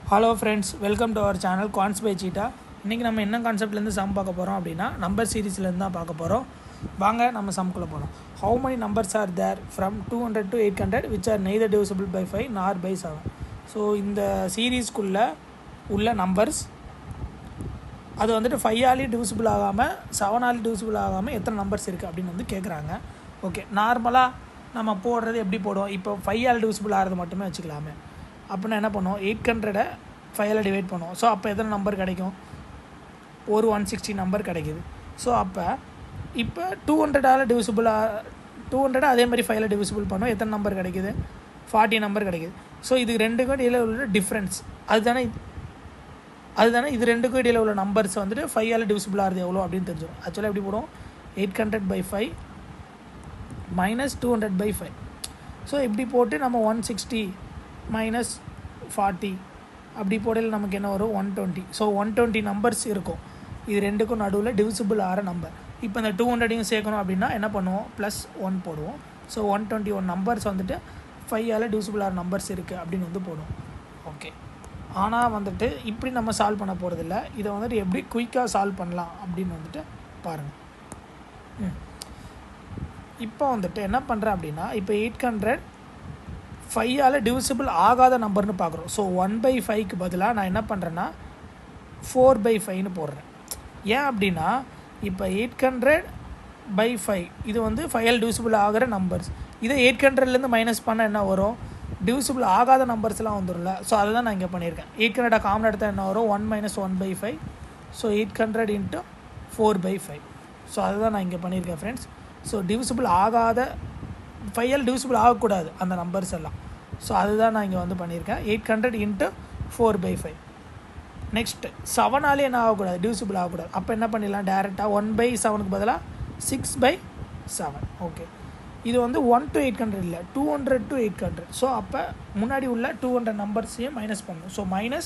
hello friends welcome to our channel கான்ஸ் பை சீட்டா இன்றைக்கி நம்ம என்ன கான்செப்ட்லேருந்து சம் பார்க்க போகிறோம் அப்படின்னா நம்பர் சீரீஸ்லேருந்து தான் பார்க்க போகிறோம் வாங்க நம்ம சம்குள்ளே போகிறோம் how many numbers are there from two hundred to eight hundred which are neither divisible by five nor by seven so இந்த சீரீஸ்க்குள்ளே உள்ள நம்பர்ஸ் அது வந்துட்டு ஃபைவ் ஆலி டிவிசிபிள் ஆகாமல் செவன் ஆலி டிவிசிபிள் ஆகாமல் எத்தனை நம்பர்ஸ் இருக்குது அப்படின்னு வந்து கேட்குறாங்க ஓகே நார்மலாக நம்ம போடுறது எப்படி போடுவோம் இப்போ ஃபைவ் ஆல் டிவிசிபிள் ஆகிறது மட்டுமே வச்சுக்கலாமே அப்படின்னா என்ன பண்ணுவோம் எயிட் ஹண்ட்ரடை ஃபைவால் டிவைட் பண்ணுவோம் ஸோ அப்போ எத்தனை நம்பர் கிடைக்கும் ஒரு ஒன் சிக்ஸ்டி நம்பர் கிடைக்குது ஸோ அப்போ இப்போ டூ ஹண்ட்ரடால் டிவிசிபிளாக டூ ஹண்ட்ரட் அதே மாதிரி ஃபைவ்ல டிவிசிபிள் பண்ணோம் எத்தனை நம்பர் கிடைக்குது ஃபார்ட்டி நம்பர் கிடைக்குது ஸோ இது ரெண்டுக்கும் இடையில உள்ள டிஃப்ரென்ஸ் அதுதானே அதுதானே இது ரெண்டுக்கும் இடையில உள்ள நம்பர்ஸ் வந்துட்டு ஃபைவ் ஆல் டிவிசிபிள் ஆகுது எவ்வளோ அப்படின்னு தெரிஞ்சிடும் ஆக்சுவலாக எப்படி போடும் eight hundred by five minus two hundred by five so இப்படி போட்டு நம்ம ஒன் சிக்ஸ்டி மைனஸ் ஃபார்ட்டி அப்படி போடையில் நமக்கு என்ன வரும் one twenty so one twenty numbers இருக்கும் இது ரெண்டுக்கும் நடுவில் டிவிசிபிள் ஆகிற நம்பர் இப்போ இந்த டூ ஹண்ட்ரடையும் சேர்க்கணும் அப்படின்னா என்ன பண்ணுவோம் ப்ளஸ் ஒன் போடுவோம் so one twenty one numbers வந்துட்டு ஃபைவ் ஆல் டிவிசிபிள் ஆகிற நம்பர்ஸ் இருக்குது அப்படின்னு வந்து போடுவோம் ஓகே ஆனால் வந்துட்டு இப்படி நம்ம சால்வ் பண்ண போகிறதில்ல இதை வந்துட்டு எப்படி குயிக்காக சால்வ் பண்ணலாம் அப்படின்னு வந்துட்டு பாருங்கள் ம் இப்போ வந்துட்டு என்ன பண்ணுறேன் அப்படின்னா இப்போ எயிட் ஹண்ட்ரட் ஃபைவால் டிவிசிபிள் ஆகாத நம்பர்னு பார்க்குறோம் ஸோ ஒன் பை ஃபைவ்க்கு பதிலாக நான் என்ன பண்ணுறேன்னா ஃபோர் பை ஃபைவ்னு போடுறேன் ஏன் அப்படின்னா இப்போ எயிட் ஹண்ட்ரட் பை ஃபைவ் இது வந்து ஃபைவ் டிவிசிபிள் ஆகிற நம்பர்ஸ் இதை எயிட் ஹண்ட்ரட்லேருந்து மைனஸ் பண்ண என்ன வரும் டிவிசிபிள் ஆகாத நம்பர்ஸ்லாம் வந்துடும்ல ஸோ அதை தான் நான் இங்கே பண்ணியிருக்கேன் எயிட் ஹண்ட்ரட் காமன் எடுத்தால் என்ன வரும் one minus one by five so eight hundred into four by five so அதை தான் நான் இங்கே பண்ணியிருக்கேன் ஃப்ரெண்ட்ஸ் ஸோ டிவிசிபிள் ஆகாத ஃபைவ் டிவிசிபிள் ஆகக்கூடாது அந்த நம்பர்ஸ் எல்லாம் ஸோ அதுதான் நான் இங்கே வந்து பண்ணியிருக்கேன் eight hundred into four by five next செவனாலே என்ன ஆகக்கூடாது டிவிசிபிள் ஆகக்கூடாது அப்போ என்ன பண்ணிடலாம் டேரெக்டாக ஒன் பை செவனுக்கு பதிலாக சிக்ஸ் பை செவன் ஓகே இது வந்து ஒன் டு எயிட் ஹண்ட்ரட் இல்லை two hundred to eight hundred so அப்போ முன்னாடி உள்ள டூ ஹண்ட்ரட் நம்பர்ஸையும் மைனஸ் பண்ணணும் so minus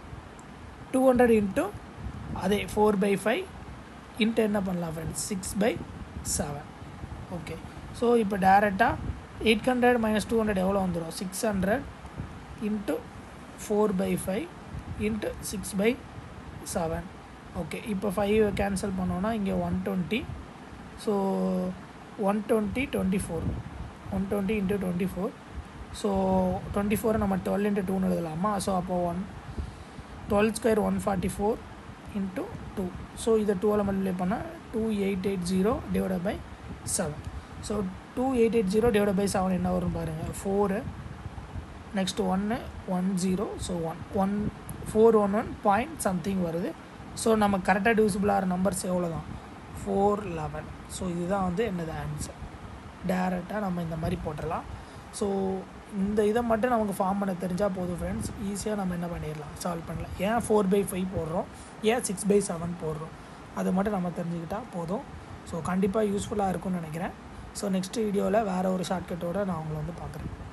two hundred into அதே ஃபோர் பை ஃபைவ் இன்ட்டு என்ன பண்ணலாம் friends six by seven okay so இப்போ டேரெக்டாக eight hundred minus two hundred எவ்வளோ வந்துடும் six hundred into four by five into six by seven okay இப்போ five cancel பண்ணோன்னா இங்கே one twenty so one twenty twenty four one twenty into twenty four so twenty ஃபோரை நம்ம twelve into டூன்னு எழுதலாமா so அப்போ one twelve square one forty four into two so இதை டூவில் மல்டிப்ளை பண்ணால் two eight eight zero divide by seven so two eight eight zero divide by seven என்ன வரும் பாருங்கள் ஃபோரு நெக்ஸ்ட்டு ஒன்று one zero so one one four one one point something வருது so நம்ம கரெக்டாக டிவிசிபிள் ஆகிற நம்பர்ஸ் எவ்வளோ தான் ஃபோர் லெவன் ஸோ இதுதான் வந்து என்னது ஆன்சர் டேரெக்டாக நம்ம இந்த மாதிரி போட்டுடலாம் ஸோ இந்த இதை மட்டும் நமக்கு ஃபார்ம் பண்ண தெரிஞ்சால் போதும் ஃப்ரெண்ட்ஸ் ஈஸியாக நம்ம என்ன பண்ணிடலாம் சால்வ் பண்ணலாம் ஏன் ஃபோர் பை ஃபைவ் போடுறோம் ஏன் சிக்ஸ் பை செவன் போடுறோம் அதை மட்டும் நம்ம தெரிஞ்சுக்கிட்டால் போதும் ஸோ கண்டிப்பாக யூஸ்ஃபுல்லாக இருக்கும்னு நினைக்கிறேன் ஸோ நெக்ஸ்ட் வீடியோவில் வேறு ஒரு ஷார்ட்கட்டோடு நான் உங்களை வந்து பார்க்குறேன்